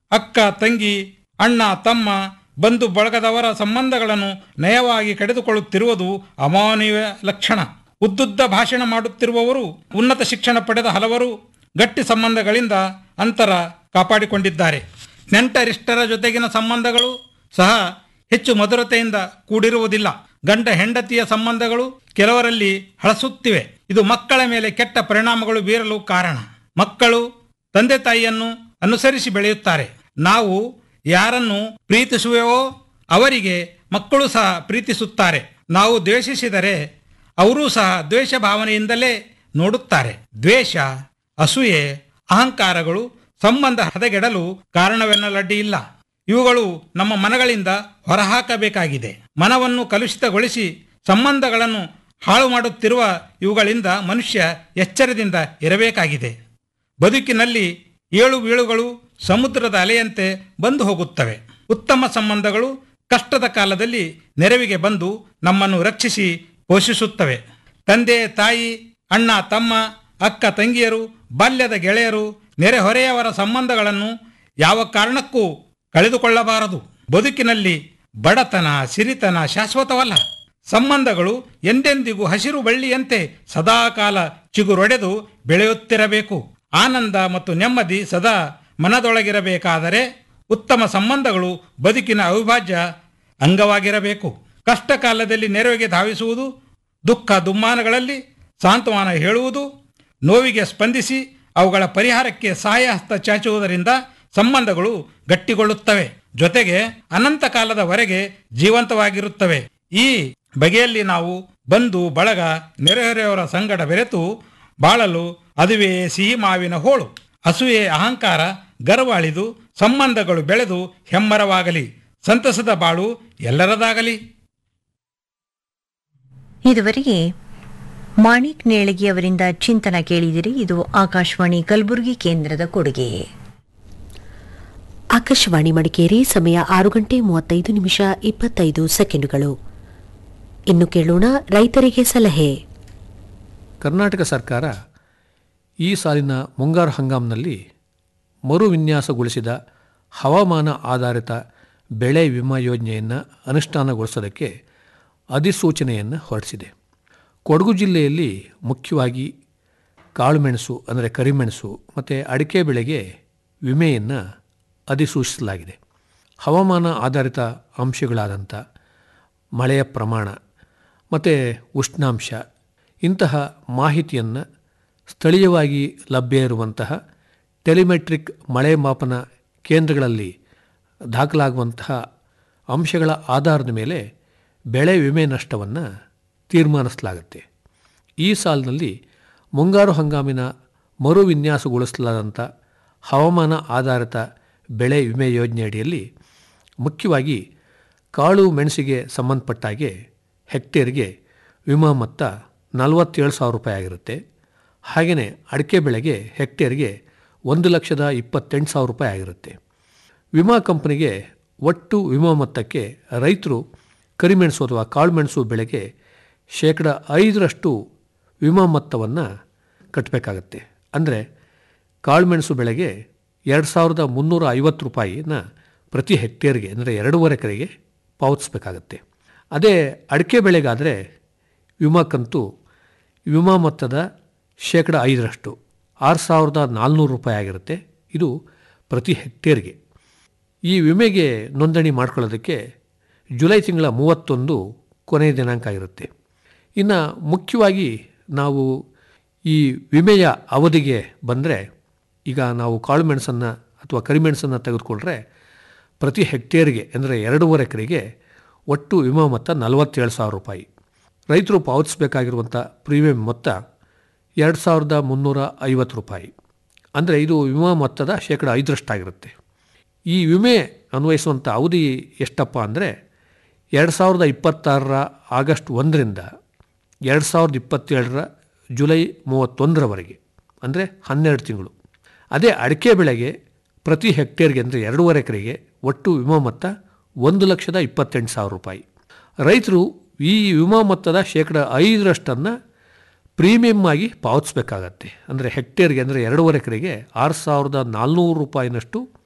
ಅಕ್ಕ ತಂಗಿ ಅಣ್ಣ ತಮ್ಮ ಬಂಧು ಬಳಗದವರ ಸಂಬಂಧಗಳನ್ನು ನಯವಾಗಿ ಕಡಿದುಕೊಳ್ಳುತ್ತಿರುವುದು ಅಮಾನವೀಯ ಲಕ್ಷಣ ಉದ್ದುದ್ದ ಭಾಷಣ ಮಾಡುತ್ತಿರುವವರು ಉನ್ನತ ಶಿಕ್ಷಣ ಪಡೆದ ಹಲವರು ಗಟ್ಟಿ ಸಂಬಂಧಗಳಿಂದ ಅಂತರ ಕಾಪಾಡಿಕೊಂಡಿದ್ದಾರೆ ನೆಂಟರಿಷ್ಟರ ಜೊತೆಗಿನ ಸಂಬಂಧಗಳು ಸಹ ಹೆಚ್ಚು ಮಧುರತೆಯಿಂದ ಕೂಡಿರುವುದಿಲ್ಲ ಗಂಡ ಹೆಂಡತಿಯ ಸಂಬಂಧಗಳು ಕೆಲವರಲ್ಲಿ ಹಳಸುತ್ತಿವೆ ಇದು ಮಕ್ಕಳ ಮೇಲೆ ಕೆಟ್ಟ ಪರಿಣಾಮಗಳು ಬೀರಲು ಕಾರಣ ಮಕ್ಕಳು ತಂದೆ ತಾಯಿಯನ್ನು ಅನುಸರಿಸಿ ಬೆಳೆಯುತ್ತಾರೆ ನಾವು ಯಾರನ್ನು ಪ್ರೀತಿಸುವೆವೋ ಅವರಿಗೆ ಮಕ್ಕಳು ಸಹ ಪ್ರೀತಿಸುತ್ತಾರೆ ನಾವು ದ್ವೇಷಿಸಿದರೆ ಅವರೂ ಸಹ ದ್ವೇಷ ಭಾವನೆಯಿಂದಲೇ ನೋಡುತ್ತಾರೆ ದ್ವೇಷ ಅಸೂಯೆ ಅಹಂಕಾರಗಳು ಸಂಬಂಧ ಹದಗೆಡಲು ಕಾರಣವೆನ್ನಲಡ್ಡಿ ಇಲ್ಲ ಇವುಗಳು ನಮ್ಮ ಮನಗಳಿಂದ ಹೊರಹಾಕಬೇಕಾಗಿದೆ ಮನವನ್ನು ಕಲುಷಿತಗೊಳಿಸಿ ಸಂಬಂಧಗಳನ್ನು ಹಾಳು ಮಾಡುತ್ತಿರುವ ಇವುಗಳಿಂದ ಮನುಷ್ಯ ಎಚ್ಚರದಿಂದ ಇರಬೇಕಾಗಿದೆ ಬದುಕಿನಲ್ಲಿ ಏಳು ಬೀಳುಗಳು ಸಮುದ್ರದ ಅಲೆಯಂತೆ ಬಂದು ಹೋಗುತ್ತವೆ ಉತ್ತಮ ಸಂಬಂಧಗಳು ಕಷ್ಟದ ಕಾಲದಲ್ಲಿ ನೆರವಿಗೆ ಬಂದು ನಮ್ಮನ್ನು ರಕ್ಷಿಸಿ ಪೋಷಿಸುತ್ತವೆ ತಂದೆ ತಾಯಿ ಅಣ್ಣ ತಮ್ಮ ಅಕ್ಕ ತಂಗಿಯರು ಬಾಲ್ಯದ ಗೆಳೆಯರು ನೆರೆಹೊರೆಯವರ ಸಂಬಂಧಗಳನ್ನು ಯಾವ ಕಾರಣಕ್ಕೂ ಕಳೆದುಕೊಳ್ಳಬಾರದು ಬದುಕಿನಲ್ಲಿ ಬಡತನ ಸಿರಿತನ ಶಾಶ್ವತವಲ್ಲ ಸಂಬಂಧಗಳು ಎಂದೆಂದಿಗೂ ಹಸಿರು ಬಳ್ಳಿಯಂತೆ ಸದಾಕಾಲ ಚಿಗುರೊಡೆದು ಬೆಳೆಯುತ್ತಿರಬೇಕು ಆನಂದ ಮತ್ತು ನೆಮ್ಮದಿ ಸದಾ ಮನದೊಳಗಿರಬೇಕಾದರೆ ಉತ್ತಮ ಸಂಬಂಧಗಳು ಬದುಕಿನ ಅವಿಭಾಜ್ಯ ಅಂಗವಾಗಿರಬೇಕು ಕಷ್ಟ ಕಾಲದಲ್ಲಿ ನೆರವಿಗೆ ಧಾವಿಸುವುದು ದುಃಖ ದುಮ್ಮಾನಗಳಲ್ಲಿ ಸಾಂತ್ವನ ಹೇಳುವುದು ನೋವಿಗೆ ಸ್ಪಂದಿಸಿ ಅವುಗಳ ಪರಿಹಾರಕ್ಕೆ ಸಹಾಯ ಹಸ್ತ ಚಾಚುವುದರಿಂದ ಸಂಬಂಧಗಳು ಗಟ್ಟಿಗೊಳ್ಳುತ್ತವೆ ಜೊತೆಗೆ ಅನಂತ ಕಾಲದವರೆಗೆ ಜೀವಂತವಾಗಿರುತ್ತವೆ ಈ ಬಗೆಯಲ್ಲಿ ನಾವು ಬಂಧು ಬಳಗ ನೆರೆಹೊರೆಯವರ ಸಂಗಡ ಬೆರೆತು ಬಾಳಲು ಅದುವೇ ಸಿಹಿ ಮಾವಿನ ಹೋಳು ಅಸೂಯೆ ಅಹಂಕಾರ ಗರ್ವಾಳಿದು ಸಂಬಂಧಗಳು ಬೆಳೆದು ಹೆಮ್ಮರವಾಗಲಿ ಸಂತಸದ ಬಾಳು ಎಲ್ಲರದಾಗಲಿ ಇದುವರೆಗೆ ಮಾಣಿಕ್ ನೇಳಗಿ ಅವರಿಂದ ಚಿಂತನ ಕೇಳಿದಿರಿ ಇದು ಆಕಾಶವಾಣಿ ಕಲಬುರಗಿ ಕೇಂದ್ರದ ಕೊಡುಗೆ ಆಕಾಶವಾಣಿ ಮಡಿಕೇರಿ ಸಮಯ ಆರು ಗಂಟೆ ಮೂವತ್ತೈದು ನಿಮಿಷ ಇಪ್ಪತ್ತೈದು ಸೆಕೆಂಡುಗಳು ಇನ್ನು ಕೇಳೋಣ ರೈತರಿಗೆ ಸಲಹೆ ಕರ್ನಾಟಕ ಸರ್ಕಾರ ಈ ಸಾಲಿನ ಮುಂಗಾರು ಹಂಗಾಮಿನಲ್ಲಿ ಮರು ವಿನ್ಯಾಸಗೊಳಿಸಿದ ಹವಾಮಾನ ಆಧಾರಿತ ಬೆಳೆ ವಿಮಾ ಯೋಜನೆಯನ್ನು ಅನುಷ್ಠಾನಗೊಳಿಸೋದಕ್ಕೆ ಅಧಿಸೂಚನೆಯನ್ನು ಹೊರಡಿಸಿದೆ ಕೊಡಗು ಜಿಲ್ಲೆಯಲ್ಲಿ ಮುಖ್ಯವಾಗಿ ಕಾಳುಮೆಣಸು ಅಂದರೆ ಕರಿಮೆಣಸು ಮತ್ತು ಅಡಿಕೆ ಬೆಳೆಗೆ ವಿಮೆಯನ್ನು ಅಧಿಸೂಚಿಸಲಾಗಿದೆ ಹವಾಮಾನ ಆಧಾರಿತ ಅಂಶಗಳಾದಂಥ ಮಳೆಯ ಪ್ರಮಾಣ ಮತ್ತು ಉಷ್ಣಾಂಶ ಇಂತಹ ಮಾಹಿತಿಯನ್ನು ಸ್ಥಳೀಯವಾಗಿ ಲಭ್ಯ ಇರುವಂತಹ ಟೆಲಿಮೆಟ್ರಿಕ್ ಮಳೆ ಮಾಪನ ಕೇಂದ್ರಗಳಲ್ಲಿ ದಾಖಲಾಗುವಂತಹ ಅಂಶಗಳ ಆಧಾರದ ಮೇಲೆ ಬೆಳೆ ವಿಮೆ ನಷ್ಟವನ್ನು ತೀರ್ಮಾನಿಸಲಾಗುತ್ತೆ ಈ ಸಾಲಿನಲ್ಲಿ ಮುಂಗಾರು ಹಂಗಾಮಿನ ಮರು ವಿನ್ಯಾಸಗೊಳಿಸಲಾದಂಥ ಹವಾಮಾನ ಆಧಾರಿತ ಬೆಳೆ ವಿಮೆ ಯೋಜನೆಯಡಿಯಲ್ಲಿ ಮುಖ್ಯವಾಗಿ ಕಾಳು ಮೆಣಸಿಗೆ ಸಂಬಂಧಪಟ್ಟಾಗೆ ಹೆಕ್ಟೇರ್ಗೆ ವಿಮಾ ಮೊತ್ತ ನಲವತ್ತೇಳು ಸಾವಿರ ರೂಪಾಯಿ ಆಗಿರುತ್ತೆ ಹಾಗೆಯೇ ಅಡಿಕೆ ಬೆಳೆಗೆ ಹೆಕ್ಟೇರ್ಗೆ ಒಂದು ಲಕ್ಷದ ಇಪ್ಪತ್ತೆಂಟು ಸಾವಿರ ರೂಪಾಯಿ ಆಗಿರುತ್ತೆ ವಿಮಾ ಕಂಪನಿಗೆ ಒಟ್ಟು ವಿಮಾ ಮೊತ್ತಕ್ಕೆ ರೈತರು ಕರಿಮೆಣಸು ಅಥವಾ ಕಾಳುಮೆಣಸು ಬೆಳೆಗೆ ಶೇಕಡ ಐದರಷ್ಟು ವಿಮಾ ಮೊತ್ತವನ್ನು ಕಟ್ಟಬೇಕಾಗತ್ತೆ ಅಂದರೆ ಕಾಳುಮೆಣಸು ಬೆಳೆಗೆ ಎರಡು ಸಾವಿರದ ಮುನ್ನೂರ ಐವತ್ತು ರೂಪಾಯಿನ ಪ್ರತಿ ಹೆಕ್ಟೇರ್ಗೆ ಅಂದರೆ ಎರಡೂವರೆ ಎಕರೆಗೆ ಪಾವತಿಸಬೇಕಾಗತ್ತೆ ಅದೇ ಅಡಿಕೆ ಬೆಳೆಗಾದರೆ ವಿಮಾ ಕಂತು ವಿಮಾ ಮೊತ್ತದ ಶೇಕಡ ಐದರಷ್ಟು ಆರು ಸಾವಿರದ ನಾಲ್ನೂರು ರೂಪಾಯಿ ಆಗಿರುತ್ತೆ ಇದು ಪ್ರತಿ ಹೆಕ್ಟೇರ್ಗೆ ಈ ವಿಮೆಗೆ ನೋಂದಣಿ ಮಾಡ್ಕೊಳ್ಳೋದಕ್ಕೆ ಜುಲೈ ತಿಂಗಳ ಮೂವತ್ತೊಂದು ಕೊನೆಯ ದಿನಾಂಕ ಇರುತ್ತೆ ಇನ್ನು ಮುಖ್ಯವಾಗಿ ನಾವು ಈ ವಿಮೆಯ ಅವಧಿಗೆ ಬಂದರೆ ಈಗ ನಾವು ಕಾಳುಮೆಣಸನ್ನು ಅಥವಾ ಕರಿಮೆಣಸನ್ನು ತೆಗೆದುಕೊಂಡ್ರೆ ಪ್ರತಿ ಹೆಕ್ಟೇರ್ಗೆ ಅಂದರೆ ಎರಡೂವರೆ ಎಕರೆಗೆ ಒಟ್ಟು ವಿಮಾ ಮೊತ್ತ ನಲವತ್ತೇಳು ಸಾವಿರ ರೂಪಾಯಿ ರೈತರು ಪಾವತಿಸಬೇಕಾಗಿರುವಂಥ ಪ್ರೀಮಿಯಂ ಮೊತ್ತ ಎರಡು ಸಾವಿರದ ಮುನ್ನೂರ ಐವತ್ತು ರೂಪಾಯಿ ಅಂದರೆ ಇದು ವಿಮಾ ಮೊತ್ತದ ಶೇಕಡ ಐದರಷ್ಟಾಗಿರುತ್ತೆ ಈ ವಿಮೆ ಅನ್ವಯಿಸುವಂಥ ಅವಧಿ ಎಷ್ಟಪ್ಪ ಅಂದರೆ ಎರಡು ಸಾವಿರದ ಇಪ್ಪತ್ತಾರರ ಆಗಸ್ಟ್ ಒಂದರಿಂದ ಎರಡು ಸಾವಿರದ ಇಪ್ಪತ್ತೇಳರ ಜುಲೈ ಮೂವತ್ತೊಂದರವರೆಗೆ ಅಂದರೆ ಹನ್ನೆರಡು ತಿಂಗಳು ಅದೇ ಅಡಿಕೆ ಬೆಳೆಗೆ ಪ್ರತಿ ಹೆಕ್ಟೇರ್ಗೆ ಅಂದರೆ ಎರಡೂವರೆ ಎಕರೆಗೆ ಒಟ್ಟು ವಿಮಾ ಮೊತ್ತ ಒಂದು ಲಕ್ಷದ ಇಪ್ಪತ್ತೆಂಟು ಸಾವಿರ ರೂಪಾಯಿ ರೈತರು ಈ ವಿಮಾ ಮೊತ್ತದ ಶೇಕಡ ಐದರಷ್ಟನ್ನು ಪ್ರೀಮಿಯಮ್ ಆಗಿ ಪಾವತಿಸಬೇಕಾಗತ್ತೆ ಅಂದರೆ ಹೆಕ್ಟೇರ್ಗೆ ಅಂದರೆ ಎರಡೂವರೆ ಎಕರೆಗೆ ಆರು ಸಾವಿರದ ನಾಲ್ನೂರು ರೂಪಾಯಿನಷ್ಟು